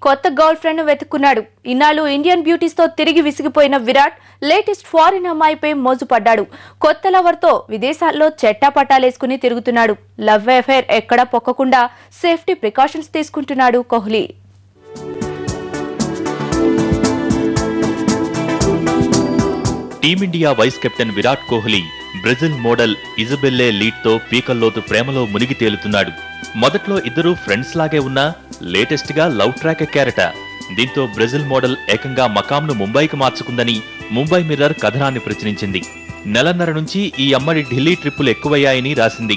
కొత్త girl friend ను వెతుక్కున్నాడు ఇన్నాళ్ళు ఇండియన్ బ్యూటీస్ తో తిరిగి విసిగిపోయిన విరాట్ లేటెస్ట్ ఫారిన్ అమ్మాయిపై మోజు పడ్డాడు కొత్త లవర్ తో విదేశాల్లో చెట్టా పట్టాలేసుకుని తిరుగుతున్నాడు లవ్ అఫైర్ ఎక్కడా పొక్కకుండా సేఫ్టీ ప్రికాషన్స్ తీసుకుంటున్నాడు Kohli Team India vice captain Virat Kohli Brazil model Isabelle లీడ్తో పీకల్లోతు ప్రేమలో మునిగి తేలుతున్నాడు మొదట్లో ఇద్దరు ఫ్రెండ్స్ లాగే ఉన్నా లేటెస్ట్ గా లవ్ ట్రాక్ ఎక్కారట దీంతో బ్రెజిల్ మోడల్ ఏకంగా మకాంను ముంబైకి మార్చుకుందని ముంబై మిర్రర్ కథనాన్ని ప్రచురించింది నెలన్నర నుంచి ఈ అమ్మడి ఢిల్లీ ట్రిప్పులు ఎక్కువయ్యాయని రాసింది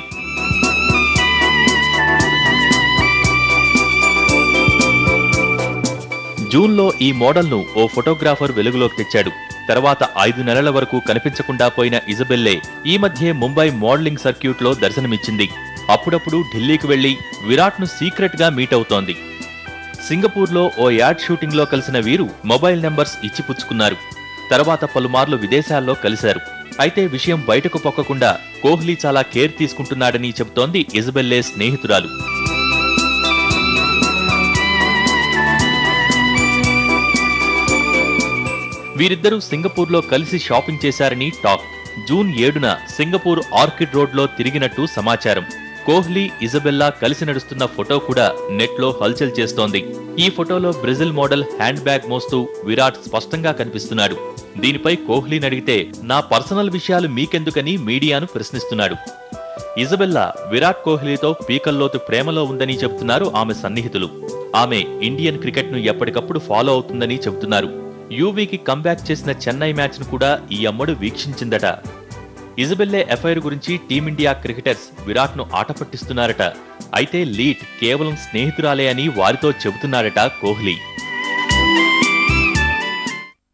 జూన్లో ఈ మోడల్ను ఓ ఫోటోగ్రాఫర్ వెలుగులోకి తెచ్చాడు తర్వాత ఐదు నెలల వరకు కనిపించకుండా పోయిన ఇజబెల్లే ఈ మధ్యే ముంబై మోడలింగ్ సర్క్యూట్లో దర్శనమిచ్చింది అప్పుడప్పుడు ఢిల్లీకి వెళ్లి విరాట్ను సీక్రెట్ గా మీట్ అవుతోంది సింగపూర్లో ఓ యాడ్ షూటింగ్లో కలిసిన వీరు మొబైల్ నెంబర్స్ ఇచ్చిపుచ్చుకున్నారు తర్వాత పలుమార్లు విదేశాల్లో కలిశారు అయితే విషయం బయటకు పొక్కకుండా కోహ్లీ చాలా కేర్ తీసుకుంటున్నాడని చెబుతోంది ఇజబెల్లే స్నేహితురాలు వీరిద్దరూ సింగపూర్లో కలిసి షాపింగ్ చేశారని టాక్ జూన్ ఏడున సింగపూర్ ఆర్కిడ్ రోడ్లో తిరిగినట్టు సమాచారం కోహ్లీ ఇజబెల్లా కలిసి నడుస్తున్న ఫోటో కూడా నెట్లో హల్చల్ చేస్తోంది ఈ ఫోటోలో బ్రెజిల్ మోడల్ హ్యాండ్ బ్యాగ్ మోస్తూ విరాట్ స్పష్టంగా కనిపిస్తున్నాడు దీనిపై కోహ్లీని అడిగితే నా పర్సనల్ విషయాలు మీకెందుకని మీడియాను ప్రశ్నిస్తున్నాడు ఇజబెల్లా విరాట్ కోహ్లీతో పీకల్లోతు ప్రేమలో ఉందని చెబుతున్నారు ఆమె సన్నిహితులు ఆమె ఇండియన్ క్రికెట్ ను ఎప్పటికప్పుడు ఫాలో అవుతుందని చెబుతున్నారు యూవీకి కంబ్యాక్ చేసిన చెన్నై మ్యాచ్ ను కూడా ఈ అమ్మడు వీక్షించిందట ఇజబెల్లే ఎఫ్ఐఆర్ గురించి టీమిండియా క్రికెటర్స్ విరాట్ ను ఆట పట్టిస్తున్నారట అయితే లీట్ కేవలం స్నేహితురాలే అని వారితో చెబుతున్నారట కోహ్లీ